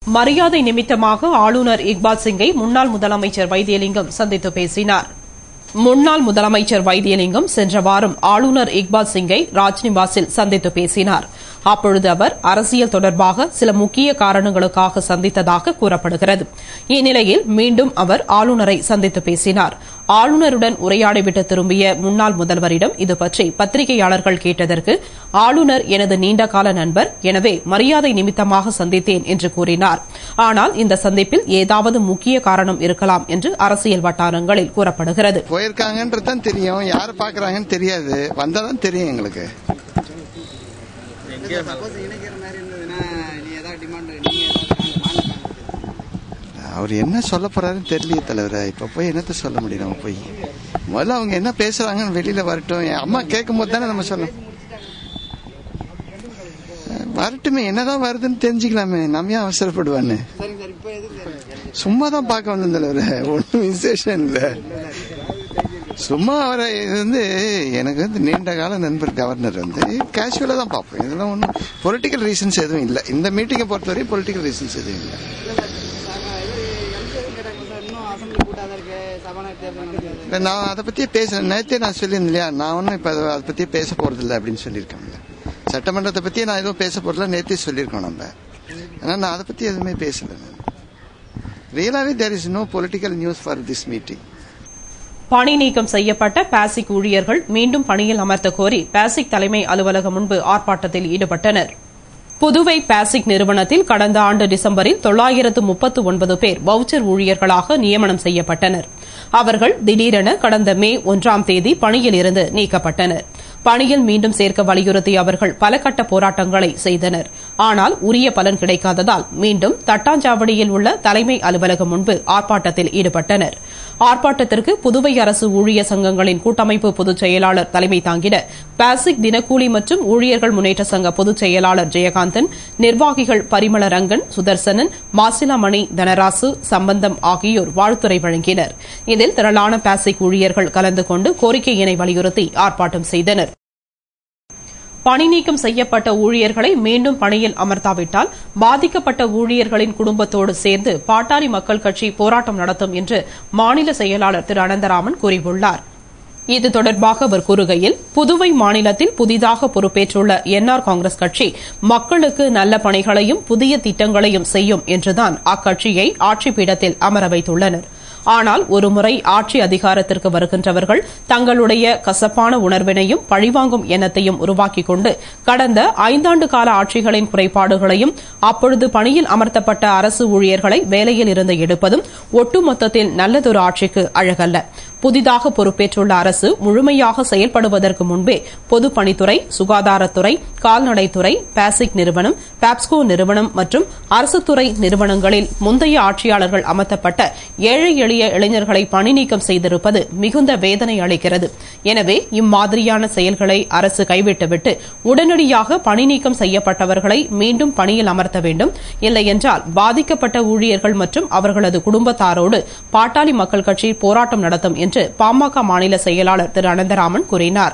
மரியாதை நிமித்தமாக ஆளுநர் இக்பால் சிங்கை முன்னாள் முதலமைச்சர் வைத்தியலிங்கம் சந்தித்து பேசினார் முன்னாள் முதலமைச்சர் வைத்தியலிங்கம் சென்ற வாரம் ஆளுநர் இக்பால் சிங்கை ராஜ்நிவாசில் சந்தித்து பேசினார் அப்பொழுது அவர் அரசியல் தொடர்பாக சில முக்கிய காரணங்களுக்காக சந்தித்ததாக கூறப்படுகிறது இந்நிலையில் மீண்டும் அவர் ஆளுநரை சந்தித்து பேசினார் ஆளுநருடன் உரையாடிவிட்டு திரும்பிய முன்னாள் முதல்வரிடம் இது பற்றி பத்திரிகையாளர்கள் கேட்டதற்கு ஆளுநர் எனது நீண்டகால நண்பர் எனவே மரியாதை நிமித்தமாக சந்தித்தேன் என்று கூறினார் ஆனால் இந்த சந்திப்பில் ஏதாவது முக்கிய காரணம் இருக்கலாம் என்று அரசியல் வட்டாரங்களில் கூறப்படுகிறது போயிருக்காங்கன்றது தான் தெரியும் யார் பாக்குறாங்கன்னு தெரியாது வந்தாதான் தெரியும் எங்களுக்கு சப்போஸ் இணைக்கிற மாதிரி இருந்ததுன்னா நீ ஏதாவது டிமாண்ட் நீங்க ஏதாவது மாநில அவர் என்ன சொல்ல போறாருன்னு தெரியலையே தலைவர இப்ப போய் என்னத்த சொல்ல முடியும் நம்ம போய் முதல்ல அவங்க என்ன பேசுறாங்கன்னு வெளியில வரட்டும் என் அம்மா கேட்கும் போது தானே நம்ம சொல்லணும் வரட்டுமே என்னதான் வருதுன்னு தெரிஞ்சுக்கலாமே நம்ம ஏன் அவசரப்படுவான்னு சரிங்க சார் இப்போ எதுக்கு சார் சும்மா தான் பார்க்க வந்தேன் தலைவர ஒன்றும் விசேஷம் இல்லை சும்மா அவரை இது வந்து எனக்கு வந்து நீண்ட கால நண்பர் கவர்னர் வந்து கேஷுவலாக தான் பார்ப்போம் இதெல்லாம் ஒன்றும் பொலிட்டிக்கல் ரீசன்ஸ் எதுவும் இல்லை இந்த மீட்டிங்கை பொறுத்தவரை பொலிட்டிக்கல் ரீசன்ஸ் எதுவும் இல்லை கேட்டாங்க சார் இன்னும் அசம்பிளி கூட்டாதான் இருக்கு சபாநாயகர் தேர்தல் நடக்குது இல்லை நான் அதை பற்றியே பேச நேற்றே நான் சொல்லியிருந்தேன் இல்லையா நான் ஒன்றும் இப்போ அதை அதை பற்றியே பேச போகிறதில்ல அப்படின்னு சொல்லியிருக்கேன்ல சட்டமன்றத்தை பற்றியே நான் எதுவும் பேச போகிறதில்ல நேற்றே சொல்லியிருக்கோம் நம்ம ஆனால் நான் அதை பற்றி எதுவுமே பேசலை நான் ரியலாகவே there is no political news for this meeting பணி நீக்கம் செய்யப்பட்ட பாசிக் ஊழியர்கள் மீண்டும் பணியில் அமர்த்த கோரி பாசிக் தலைமை அலுவலகம் முன்பு ஆர்ப்பாட்டத்தில் ஈடுபட்டனர் புதுவை பாசிக் நிறுவனத்தில் கடந்த ஆண்டு டிசம்பரில் தொள்ளாயிரத்து முப்பத்து ஒன்பது பேர் வவுச்சர் ஊழியர்களாக நியமனம் செய்யப்பட்டனர் அவர்கள் திடீரென கடந்த மே ஒன்றாம் தேதி பணியில் இருந்து நீக்கப்பட்டனர் பணியில் மீண்டும் சேர்க்க வலியுறுத்தி அவர்கள் பல கட்ட போராட்டங்களை செய்தனர் ஆனால் உரிய பலன் கிடைக்காததால் மீண்டும் தட்டாஞ்சாவடியில் உள்ள தலைமை அலுவலகம் முன்பு ஆர்ப்பாட்டத்தில் ஈடுபட்டனர் ஆர்ப்பாட்டத்திற்கு புதுவை அரசு ஊழியர் சங்கங்களின் கூட்டமைப்பு பொதுச் செயலாளர் தலைமை தாங்கிட பாசிக் தினக்கூலி மற்றும் ஊழியர்கள் முன்னேற்ற சங்க பொதுச் செயலாளர் ஜெயகாந்தன் நிர்வாகிகள் பரிமள ரங்கன் சுதர்சனன் மாசிலாமணி தனராசு சம்பந்தம் ஆகியோர் வாழ்த்துரை வழங்கினர் இதில் திரளான பாசிக் ஊழியர்கள் கலந்து கொண்டு கோரிக்கையினை வலியுறுத்தி ஆர்ப்பாட்டம் செய்தனர் பணி நீக்கம் செய்யப்பட்ட ஊழியர்களை மீண்டும் பணியில் அமர்த்தாவிட்டால் பாதிக்கப்பட்ட ஊழியர்களின் குடும்பத்தோடு சேர்ந்து பாட்டாளி மக்கள் கட்சி போராட்டம் நடத்தும் என்று மாநில செயலாளர் திரு அனந்தராமன் கூறியுள்ளார் இது தொடர்பாக அவர் கூறுகையில் புதுவை மாநிலத்தில் புதிதாக பொறுப்பேற்றுள்ள என்ஆர் காங்கிரஸ் கட்சி மக்களுக்கு நல்ல பணிகளையும் புதிய திட்டங்களையும் செய்யும் என்றுதான் அக்கட்சியை ஆட்சி பீடத்தில் அமர வைத்துள்ளனா் ஆனால் ஒருமுறை ஆட்சி அதிகாரத்திற்கு வருகின்றவர்கள் தங்களுடைய கசப்பான உணர்வினையும் பழிவாங்கும் எண்ணத்தையும் உருவாக்கிக் கொண்டு கடந்த ஐந்தாண்டு கால ஆட்சிகளின் குறைபாடுகளையும் அப்பொழுது பணியில் அமர்த்தப்பட்ட அரசு ஊழியர்களை வேலையில் இருந்து எடுப்பதும் ஒட்டுமொத்தத்தில் நல்லதொரு ஆட்சிக்கு அழகல்ல புதிதாக பொறுப்பேற்றுள்ள அரசு முழுமையாக செயல்படுவதற்கு முன்பே பொதுப்பணித்துறை சுகாதாரத்துறை கால்நடைத்துறை பாசிக் நிறுவனம் பாப்ஸ்கோ நிறுவனம் மற்றும் அரசுத்துறை நிறுவனங்களில் முந்தைய ஆட்சியாளர்கள் அமர்த்தப்பட்ட ஏழை எளிய இளைஞர்களை பணி நீக்கம் செய்திருப்பது மிகுந்த வேதனை அளிக்கிறது எனவே இம்மாதிரியான செயல்களை அரசு கைவிட்டுவிட்டு உடனடியாக பணி நீக்கம் செய்யப்பட்டவர்களை மீண்டும் பணியில் அமர்த்த வேண்டும் இல்லையென்றால் பாதிக்கப்பட்ட ஊழியர்கள் மற்றும் அவர்களது குடும்பத்தாரோடு பாட்டாளி மக்கள் கட்சி போராட்டம் நடத்தும் என்று பாமக மாநில செயலாளர் திரு அனந்தராமன் கூறினார்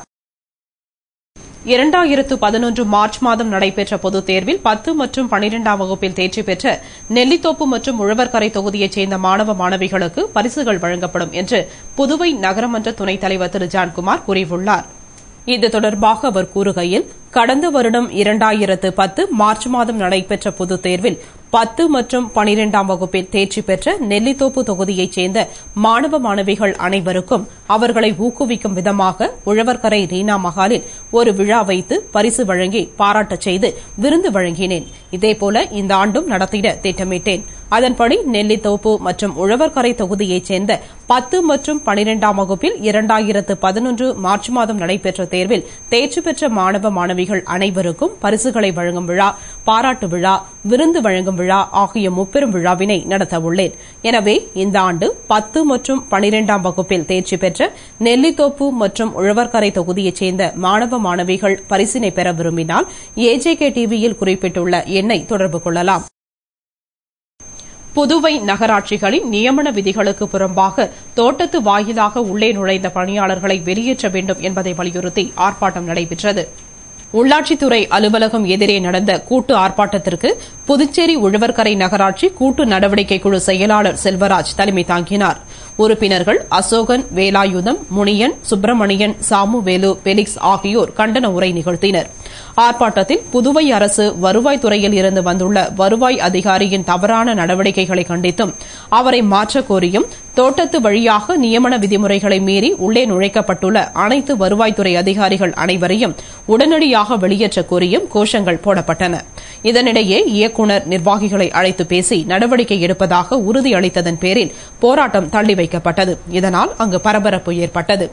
இரண்டாயிரத்து பதினொன்று மார்ச் மாதம் நடைபெற்ற பொதுத் தேர்வில் பத்து மற்றும் பனிரெண்டாம் வகுப்பில் தேர்ச்சி பெற்ற நெல்லித்தோப்பு மற்றும் உழவர்கரை தொகுதியைச் சேர்ந்த மாணவ மாணவிகளுக்கு பரிசுகள் வழங்கப்படும் என்று புதுவை நகரமன்ற துணைத் தலைவர் திரு ஜான்குமார் கூறியுள்ளார் இது தொடர்பாக அவர் கூறுகையில் கடந்த வருடம் இரண்டாயிரத்து பத்து மார்ச் மாதம் நடைபெற்ற பொதுத் தேர்வில் பத்து மற்றும் பனிரெண்டாம் வகுப்பில் தேர்ச்சி பெற்ற நெல்லித்தோப்பு தொகுதியைச் சேர்ந்த மாணவ மாணவிகள் அனைவருக்கும் அவர்களை ஊக்குவிக்கும் விதமாக உழவர்கரை ரீனா மகாலில் ஒரு விழா வைத்து பரிசு வழங்கி பாராட்டச் செய்து விருந்து வழங்கினேன் இதேபோல இந்த ஆண்டும் நடத்திட திட்டமிட்டேன் அதன்படி நெல்லித்தோப்பு மற்றும் உழவர்கரை தொகுதியைச் சேர்ந்த பத்து மற்றும் பனிரெண்டாம் வகுப்பில் இரண்டாயிரத்து பதினொன்று மார்ச் மாதம் நடைபெற்ற தேர்வில் தேர்ச்சி பெற்ற மாணவ மாணவிகள் அனைவருக்கும் பரிசுகளை வழங்கும் விழா பாராட்டு விழா விருந்து வழங்கும் விழா ஆகிய முப்பெரும் விழாவினை நடத்தவுள்ளேன் எனவே இந்த ஆண்டு பத்து மற்றும் பனிரெண்டாம் வகுப்பில் தேர்ச்சி பெற்ற நெல்லித்தோப்பு மற்றும் உழவர்கரை தொகுதியைச் சேர்ந்த மாணவ மாணவிகள் பரிசினை பெற விரும்பினால் ஏஜேகே டிவியில் குறிப்பிட்டுள்ள எண்ணை தொடர்பு கொள்ளலாம் புதுவை நகராட்சிகளின் நியமன விதிகளுக்கு புறம்பாக தோட்டத்து வாயிலாக உள்ளே நுழைந்த பணியாளர்களை வெளியேற்ற வேண்டும் என்பதை வலியுறுத்தி ஆர்ப்பாட்டம் நடைபெற்றது உள்ளாட்சித்துறை அலுவலகம் எதிரே நடந்த கூட்டு ஆர்ப்பாட்டத்திற்கு புதுச்சேரி உழவர்கரை நகராட்சி கூட்டு நடவடிக்கை குழு செயலாளர் செல்வராஜ் தலைமை தாங்கினார் உறுப்பினர்கள் அசோகன் வேலாயுதம் முனியன் சுப்பிரமணியன் சாமுவேலு பெலிக்ஸ் ஆகியோர் கண்டன உரை நிகழ்த்தினர் ஆர்ப்பாட்டத்தில் புதுவை அரசு வருவாய்த்துறையில் இருந்து வந்துள்ள வருவாய் அதிகாரியின் தவறான நடவடிக்கைகளை கண்டித்தும் அவரை மாற்றக் கோரியும் தோட்டத்து வழியாக நியமன விதிமுறைகளை மீறி உள்ளே நுழைக்கப்பட்டுள்ள அனைத்து வருவாய்த்துறை அதிகாரிகள் அனைவரையும் உடனடியாக வெளியேற்றக் கோரியும் கோஷங்கள் போடப்பட்டன இதனிடையே இயக்குநர் நிர்வாகிகளை அழைத்து பேசி நடவடிக்கை எடுப்பதாக உறுதியளித்ததன் பேரில் போராட்டம் தள்ளி வைக்கப்பட்டது இதனால் அங்கு பரபரப்பு ஏற்பட்டது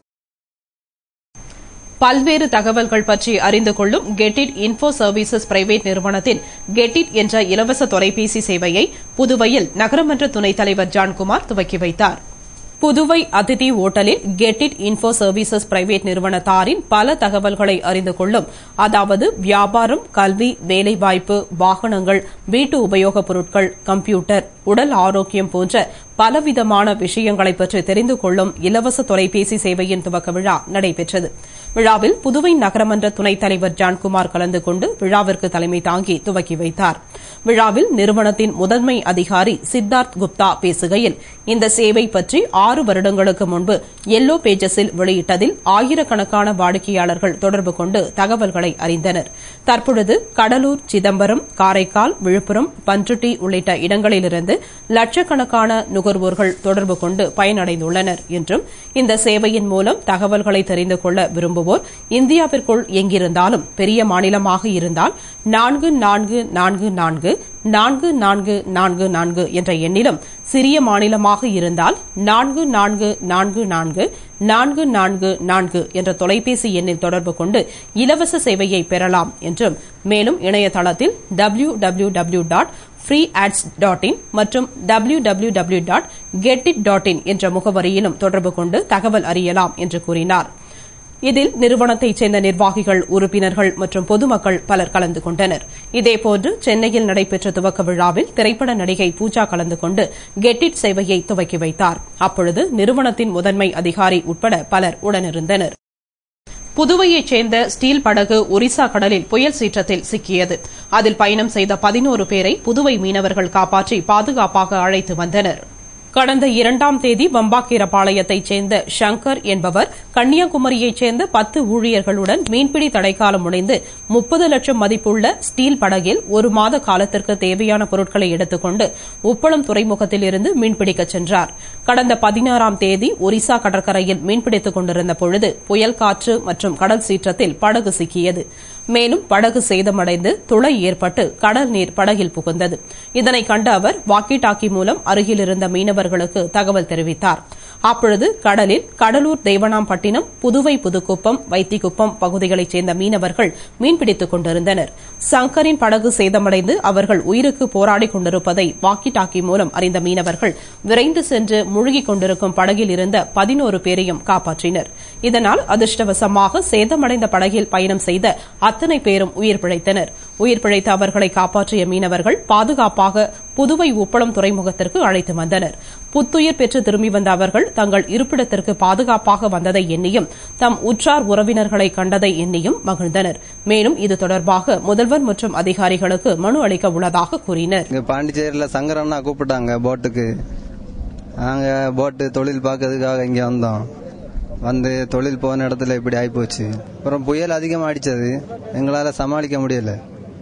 பல்வேறு தகவல்கள் பற்றி அறிந்து கொள்ளும் கெட்டிட் இன்ஃபோ சர்வீசஸ் பிரைவேட் நிறுவனத்தின் கெட்டிட் என்ற இலவச தொலைபேசி சேவையை புதுவையில் நகரமன்ற துணைத் தலைவர் ஜான்குமார் துவக்கி வைத்தார் புதுவை அதிதி ஓட்டலில் கெட்டிட் இன்ஃபோ சர்வீசஸ் பிரைவேட் நிறுவனத்தாரின் பல தகவல்களை அறிந்து கொள்ளும் அதாவது வியாபாரம் கல்வி வேலைவாய்ப்பு வாகனங்கள் வீட்டு உபயோகப் பொருட்கள் கம்ப்யூட்டர் உடல் ஆரோக்கியம் போன்ற பலவிதமான விஷயங்களை பற்றி தெரிந்து கொள்ளும் இலவச தொலைபேசி சேவையின் துவக்க விழா நடைபெற்றது விழாவில் புதுவை நகரமன்ற துணைத் தலைவர் ஜான்குமார் கலந்து கொண்டு விழாவிற்கு தலைமை தாங்கி துவக்கி வைத்தார் விழாவில் நிறுவனத்தின் முதன்மை அதிகாரி சித்தார்த் குப்தா பேசுகையில் இந்த சேவை பற்றி ஆறு வருடங்களுக்கு முன்பு எல்லோ பேஜஸில் வெளியிட்டதில் ஆயிரக்கணக்கான வாடிக்கையாளர்கள் தொடர்பு கொண்டு தகவல்களை அறிந்தனர் தற்பொழுது கடலூர் சிதம்பரம் காரைக்கால் விழுப்புரம் பன்ருட்டி உள்ளிட்ட இடங்களிலிருந்து லட்சக்கணக்கான நுகர்வோர்கள் தொடர்பு கொண்டு பயனடைந்துள்ளனர் என்றும் இந்த சேவையின் மூலம் தகவல்களை தெரிந்து கொள்ள விரும்புவோர் இந்தியாவிற்குள் எங்கிருந்தாலும் பெரிய மாநிலமாக இருந்தால் நான்கு நான்கு நான்கு நான்கு நான்கு நான்கு நான்கு நான்கு என்ற எண்ணிலும் சிறிய மாநிலமாக இருந்தால் நான்கு நான்கு நான்கு நான்கு நான்கு நான்கு நான்கு என்ற தொலைபேசி எண்ணில் தொடர்பு கொண்டு இலவச சேவையை பெறலாம் என்றும் மேலும் இணையதளத்தில் W W W dot free ads dot in மற்றும் W W W dot get it dot in என்ற முகவரியிலும் தொடர்பு கொண்டு தகவல் அறியலாம் என்று கூறினார் இதில் நிறுவனத்தைச் சேர்ந்த நிர்வாகிகள் உறுப்பினர்கள் மற்றும் பொதுமக்கள் பலர் கலந்து கொண்டனர் இதேபோன்று சென்னையில் நடைபெற்ற துவக்க விழாவில் திரைப்பட நடிகை பூஜா கலந்து கொண்டு கெட்டிட் சேவையை துவக்கி வைத்தார் அப்பொழுது நிறுவனத்தின் முதன்மை அதிகாரி உட்பட பலர் உடனிருந்தனர் புதுவையைச் சேர்ந்த ஸ்டீல் படகு ஒரிசா கடலில் புயல் சீற்றத்தில் சிக்கியது அதில் பயணம் செய்த பதினோரு பேரை புதுவை மீனவர்கள் காப்பாற்றி பாதுகாப்பாக அழைத்து வந்தனர் கடந்த இரண்டாம் தேதி வம்பாக்கீரபாளையத்தைச் சேர்ந்த ஷங்கர் என்பவர் கன்னியாகுமரியைச் சேர்ந்த பத்து ஊழியர்களுடன் மீன்பிடி தடைக்காலம் முடிந்து முப்பது லட்சம் மதிப்புள்ள ஸ்டீல் படகில் ஒரு மாத காலத்திற்கு தேவையான பொருட்களை எடுத்துக் கொண்டு உப்பளம் துறைமுகத்தில் இருந்து மீன்பிடிக்கச் சென்றார் கடந்த பதினாறாம் தேதி ஒரிசா கடற்கரையில் மீன்பிடித்துக் கொண்டிருந்த பொழுது புயல் காற்று மற்றும் கடல் சீற்றத்தில் படகு சிக்கியது மேலும் படகு சேதமடைந்து துளை ஏற்பட்டு கடல் நீர் படகில் புகுந்தது இதனை கண்ட அவர் வாக்கி டாக்கி மூலம் அருகில் இருந்த மீனவர்களுக்கு தகவல் தெரிவித்தார் அப்பொழுது கடலில் கடலூர் தேவனாம்பட்டினம் புதுவை புதுக்குப்பம் வைத்திக்குப்பம் பகுதிகளைச் சேர்ந்த மீனவர்கள் மீன்பிடித்துக் கொண்டிருந்தனர் சங்கரின் படகு சேதமடைந்து அவர்கள் உயிருக்கு போராடிக் கொண்டிருப்பதை வாக்கி டாக்கி மூலம் அறிந்த மீனவர்கள் விரைந்து சென்று மூழ்கிக் கொண்டிருக்கும் படகில் இருந்த பதினோரு பேரையும் காப்பாற்றினர் இதனால் அதிர்ஷ்டவசமாக சேதமடைந்த படகில் பயணம் செய்த அத்தனை பேரும் உயிர் பிழைத்தனர் உயிர் பிழைத்த அவர்களை காப்பாற்றிய மீனவர்கள் பாதுகாப்பாக புதுவை உப்பளம் துறைமுகத்திற்கு அழைத்து வந்தனர் புத்துயிர் பெற்று திரும்பி வந்த அவர்கள் தங்கள் இருப்பிடத்திற்கு பாதுகாப்பாக வந்ததை எண்ணியும் தம் உற்றார் உறவினர்களை கண்டதை எண்ணியும் மகிழ்ந்தனர் மேலும் இது தொடர்பாக முதல்வர் மற்றும் அதிகாரிகளுக்கு மனு அளிக்க உள்ளதாக கூறினர் இங்க பாண்டிச்சேரியில் சங்கரண்ணா கூப்பிட்டாங்க போட்டுக்கு நாங்க போட்டு தொழில் பார்க்கறதுக்காக இங்க வந்தோம் வந்து தொழில் போன இடத்துல இப்படி ஆயிப்போச்சு அப்புறம் புயல் அதிகமாக அடிச்சது எங்களால் சமாளிக்க முடியல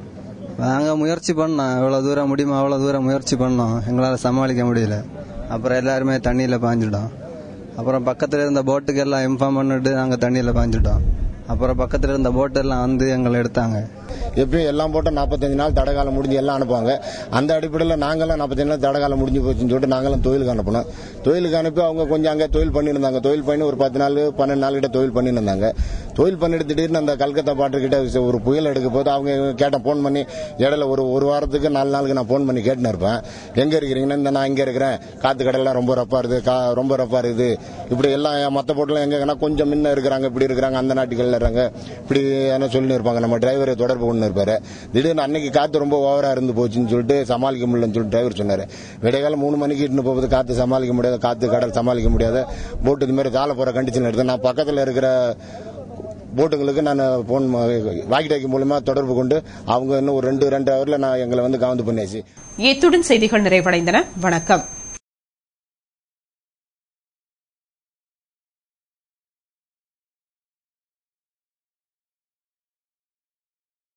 நாங்கள் முயற்சி பண்ணோம் எவ்வளோ தூரம் முடியுமோ அவ்வளோ தூரம் முயற்சி பண்ணோம் எங்களால் சமாளிக்க முடியல அப்புறம் எல்லாருமே தண்ணியில் பாஞ்சிட்டோம் அப்புறம் பக்கத்தில் இருந்த போட்டுக்கு எல்லாம் இன்ஃபார்ம் பண்ணிட்டு நாங்கள் தண்ணியில் பாஞ்சிட்டோம் அப்புறம் பக்கத்தில் இருந்த போட்டெல்லாம் வந்து எங்களை எடுத்தாங்க எப்படியும் எல்லாம் போட்டு நாற்பத்தஞ்சு நாள் தடகாலம் முடிஞ்சு எல்லாம் அனுப்புவாங்க அந்த அடிப்படையில் நாங்களாம் நாற்பத்தஞ்சு நாள் தடகாலம் முடிஞ்சு போச்சுன்னு சொல்லிட்டு நாங்களும் தொழிலுக்கு அனுப்பணும் தொழிலுக்கு அனுப்பி அவங்க கொஞ்சம் அங்கே தொழில் பண்ணிட்டு இருந்தாங்க தொழில் பண்ணி ஒரு பத்து நாள் பன்னெண்டு நாள் கிட்ட தொழில் பண்ணிட்டு இருந்தாங்க தொழில் பண்ணிட்டு திடீர்னு அந்த கல்கத்தா பாட்டுக்கிட்ட ஒரு புயல் எடுக்க போது அவங்க கேட்டேன் ஃபோன் பண்ணி இடையில ஒரு ஒரு வாரத்துக்கு நாலு நாளுக்கு நான் ஃபோன் பண்ணி கேட்டுன்னு இருப்பேன் எங்க இருக்கிறீங்கன்னா இந்த நான் இங்க இருக்கிறேன் காத்து கடலாம் ரொம்ப ரப்பா இருக்குது கா ரொம்ப ரப்பா இருக்குது இப்படி எல்லாம் மற்ற போட்டுலாம் எங்கன்னா கொஞ்சம் முன்ன இருக்கிறாங்க இப்படி இருக்கிறாங்க அந்த நாட்டுகள்ல இருக்காங்க இப்படி என்ன சொல்லி இருப்பாங்க நம்ம டிரைவரை தொடர்பு கொண்டு இருப்பாரு திடீர்னு அன்னைக்கு காத்து ரொம்ப ஓவரா இருந்து போச்சுன்னு சொல்லிட்டு சமாளிக்க முடியலன்னு சொல்லிட்டு டிரைவர் சொன்னாரு விடைகால மூணு மணிக்கு இட்டு போகுது காத்து சமாளிக்க முடியாத காத்து கடல் சமாளிக்க முடியாத போட்டு இது மாதிரி கால போற கண்டிஷன் எடுத்து நான் பக்கத்துல இருக்கிற போட்டுங்களுக்கு நான் போன் வாக்கி டாக்கி மூலமா தொடர்பு கொண்டு அவங்க இன்னும் ஒரு ரெண்டு ரெண்டு ஹவர்ல நான் எங்களை வந்து கவர்ந்து பண்ணியாச்சு இத்துடன் செய்திகள் நிறைவடைந்தன வணக்கம்